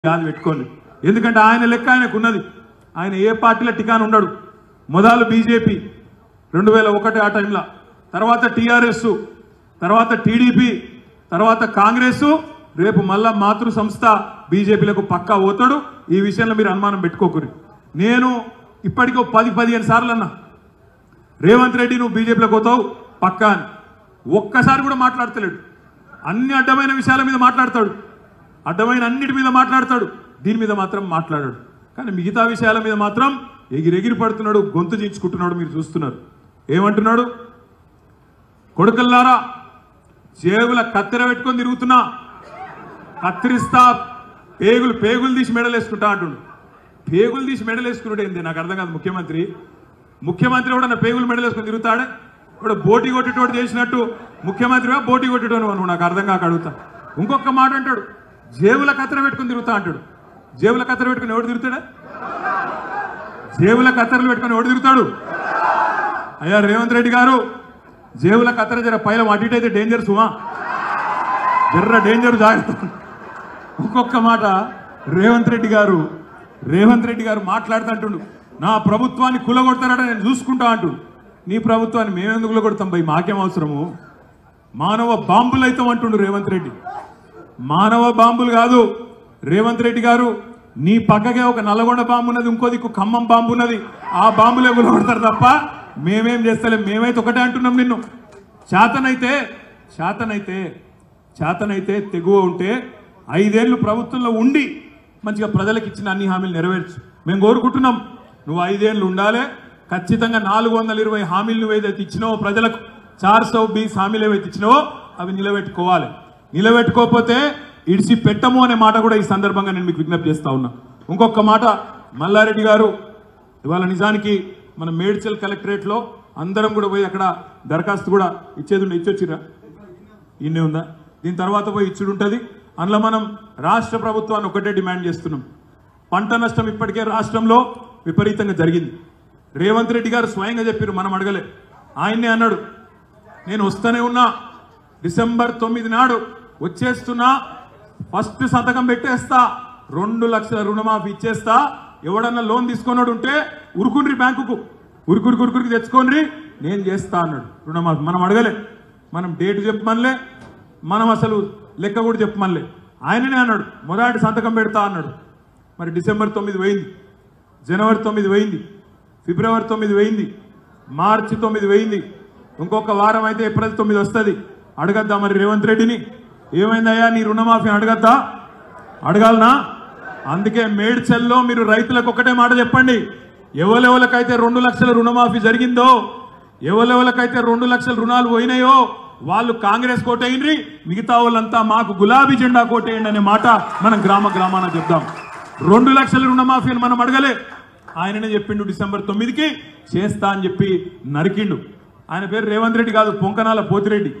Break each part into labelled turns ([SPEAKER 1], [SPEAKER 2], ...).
[SPEAKER 1] యాద పెట్టుకోండి ఎందుకంటే ఆయన లెక్క ఆయనకు ఉన్నది ఆయన ఏ పార్టీలో టికాన్ ఉండడు మొదలు బీజేపీ రెండు వేల ఒకటి ఆ టైంలో తర్వాత టీఆర్ఎస్ తర్వాత టీడీపీ తర్వాత కాంగ్రెస్ రేపు మళ్ళా మాతృ సంస్థ బీజేపీలకు పక్కా పోతాడు ఈ విషయంలో మీరు అనుమానం పెట్టుకోకూరి నేను ఇప్పటికో పది పదిహేను సార్లు అన్నా రేవంత్ రెడ్డి నువ్వు బీజేపీలోకి పోతావు పక్కా అని ఒక్కసారి కూడా మాట్లాడతలేడు అన్ని అడ్డమైన విషయాల మీద మాట్లాడతాడు అడ్డమైన అన్నిటి మీద మాట్లాడతాడు దీని మీద మాత్రం మాట్లాడాడు కానీ మిగతా విషయాల మీద మాత్రం ఎగిరెగిరి పడుతున్నాడు గొంతు చించుకుంటున్నాడు మీరు చూస్తున్నారు ఏమంటున్నాడు కొడుకల్లారా జేబుల కత్తెర పెట్టుకొని తిరుగుతున్నా కత్తిరిస్తా పేగులు పేగులు తీసి మెడలేసుకుంటా అంటుండు పేగులు తీసి మెడలేసుకున్నాడు ఏంది నాకు అర్థం కాదు ముఖ్యమంత్రి ముఖ్యమంత్రి కూడా నా పేగులు మెడలేసుకుని తిరుగుతాడే ఇప్పుడు బోటి కొట్టేటోడు చేసినట్టు ముఖ్యమంత్రిగా బోటి కొట్టేటోడు నువ్వు నాకు అర్థం కాక అడుగుతా ఇంకొక మాట అంటాడు జేబుల కత్తెర పెట్టుకుని తిరుగుతా అంటాడు జేబుల కత్తెర పెట్టుకుని ఎవడు తిరుగుతాడా జేబుల కత్తెరలు పెట్టుకుని ఎవడు తిరుగుతాడు అయ్యా రేవంత్ రెడ్డి గారు జేబుల కత్తెర జర పైన అటు ఇటు అయితే డేంజర్ సుమా జర్ర డేంజర్ జాగ్రత్త ఇంకొక మాట రేవంత్ రెడ్డి గారు రేవంత్ రెడ్డి గారు మాట్లాడుతుంటుండు నా ప్రభుత్వాన్ని కులగొడతారట నేను చూసుకుంటా అంటూ నీ ప్రభుత్వాన్ని మేమెందుకు కులగొడతాం భయ్ మాకేం అవసరము మానవ బాంబులు అవుతాం అంటుండు రేవంత్ రెడ్డి మానవ బాంబులు కాదు రేవంత్ రెడ్డి గారు నీ పక్కకే ఒక నల్లగొండ బాంబు ఉన్నది ఇంకో దిక్కు ఖమ్మం బాంబు ఉన్నది ఆ బాంబులే గులగొడతారు తప్ప మేమేం చేస్తలేం మేమైతే ఒకటే అంటున్నాం నిన్ను చేతనైతే చేతనైతే చేతనైతే తెగువ ఉంటే ఐదేళ్లు ప్రభుత్వంలో ఉండి మంచిగా ప్రజలకు ఇచ్చిన అన్ని హామీలు నెరవేర్చు మేము కోరుకుంటున్నాం నువ్వు ఐదేళ్లు ఉండాలి ఖచ్చితంగా నాలుగు వందల ఇరవై హామీలు నువ్వు ఏదైతే ఇచ్చినావో ప్రజలకు చార్ సౌ బీస్ హామీలు ఏవైతే ఇచ్చినావో అవి నిలబెట్టుకోవాలి నిలబెట్టుకోకపోతే ఇడిసి పెట్టము అనే మాట కూడా ఈ సందర్భంగా నేను మీకు విజ్ఞప్తి చేస్తా ఉన్నా ఇంకొక మాట మల్లారెడ్డి గారు ఇవాళ నిజానికి మన మేడ్చల్ కలెక్టరేట్లో అందరం కూడా పోయి అక్కడ దరఖాస్తు కూడా ఇచ్చేది ఉండే ఇచ్చొచ్చిరా ఇన్నే ఉందా దీని తర్వాత పోయి ఇచ్చుడు ఉంటుంది అందులో మనం రాష్ట్ర ప్రభుత్వాన్ని ఒకటే డిమాండ్ చేస్తున్నాం పంట నష్టం ఇప్పటికే రాష్ట్రంలో విపరీతంగా జరిగింది రేవంత్ రెడ్డి గారు స్వయంగా చెప్పారు మనం అడగలే ఆయన్నే అన్నాడు నేను వస్తూనే ఉన్నా డిసెంబర్ తొమ్మిది నాడు వచ్చేస్తున్నా ఫస్ట్ సంతకం పెట్టేస్తా రెండు లక్షల రుణమాఫీ ఇచ్చేస్తా ఎవడన్నా లోన్ తీసుకున్నాడు ఉంటే ఉరుకుండ్రి బ్యాంకుకు ఉరుకురు ఉరుకురికి తెచ్చుకోండి నేను చేస్తా అన్నాడు రుణమాఫీ మనం అడగలే మనం డేట్ చెప్పమనిలే మనం అసలు లెక్క కూడా చెప్పమనిలే ఆయననే అన్నాడు మొదటి సంతకం పెడతా అన్నాడు మరి డిసెంబర్ తొమ్మిది పోయింది జనవరి తొమ్మిది పోయింది ఫిబ్రవరి తొమ్మిది పోయింది మార్చి తొమ్మిది పోయింది ఇంకొక వారం అయితే ఏప్రిల్ తొమ్మిది వస్తుంది అడగద్దా మరి రేవంత్ రెడ్డిని ఏమైందయ్యా నీ రుణమాఫీ అడగద్దా అడగాలనా అందుకే మేడ్చల్లో మీరు రైతులకు ఒకటే మాట చెప్పండి ఎవరెవరికైతే రెండు లక్షల రుణమాఫీ జరిగిందో ఎవరెవరికైతే రెండు లక్షల రుణాలు పోయినాయో వాళ్ళు కాంగ్రెస్ కోటేయండి మిగతా వాళ్ళంతా మాకు గులాబీ జెండా కోటేయండి అనే మాట మనం గ్రామ గ్రామాన చెప్దాం రెండు లక్షల రుణమాఫీ అని మనం అడగలే ఆయననే చెప్పిండు డిసెంబర్ తొమ్మిదికి చేస్తా అని చెప్పి నరికిండు ఆయన పేరు రేవంత్ రెడ్డి కాదు పొంకనాల పోతిరెడ్డి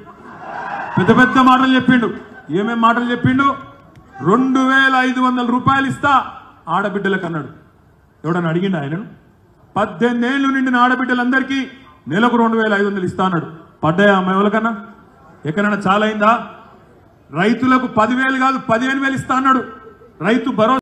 [SPEAKER 1] పెద్ద పెద్ద మాటలు చెప్పిండు ఏమేం మాటలు చెప్పిండు రెండు వేల ఐదు వందల రూపాయలు ఇస్తా ఆడబిడ్డలకు అన్నాడు ఎవడన్నా అడిగిండు ఆయనను పద్దెనిమిది ఏళ్ళు నిండిన ఆడబిడ్డలందరికీ నెలకు రెండు వేల ఐదు వందలు ఇస్తా అన్నాడు పడ్డాయా అమ్మాయి ఎవరికన్నా ఎక్కడైనా చాలా అయిందా రైతులకు పదివేలు కాదు పదిహేను వేలు ఇస్తా అన్నాడు రైతు భరోసా